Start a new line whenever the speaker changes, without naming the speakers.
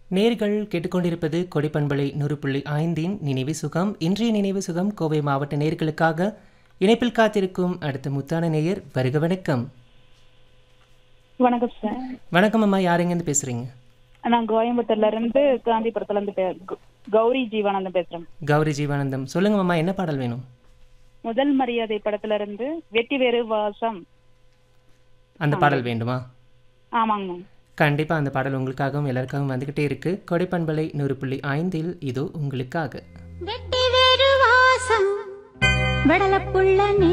நேர்கள் கேட்டுக்கொண்டிருப்பது கொடிப்பண்பலை நூறு புள்ளி ஐந்தின் நினைவு சுகம் இன்றைய நினைவு சுகம் கோவை மாவட்ட நேர்களுக்காக இணைப்பில் காத்திருக்கும் அடுத்த முத்தான நேயர் வருக வணக்கம்
வணக்கம் சார்
வணக்கம் அம்மா யாருங்கேருந்து பேசுறீங்க
நான் கோயம்புத்தூர்ல இருந்து காந்திபுரத்துல இருந்து பே- கு- கௌரி ஜீவானந்தம் பேசுறேன்
கௌரி ஜீவானந்தம் சொல்லுங்க அம்மா என்ன பாடல் வேணும்
முதல் மரியாதை படத்துல இருந்து வெட்டி வேறு வாசம்
அந்த பாடல் வேண்டுமா
ஆமாங்க மேம்
கண்டிப்பா அந்த பாடல் உங்களுக்காகவும் எல்லாருக்காகவும் வந்துகிட்டே இருக்கு கொடைப்பண்பலை நூறு புள்ளி ஐந்தில் இதோ உங்களுக்காக
வெட்டி வேறு வாசம் வடலப்புள்ள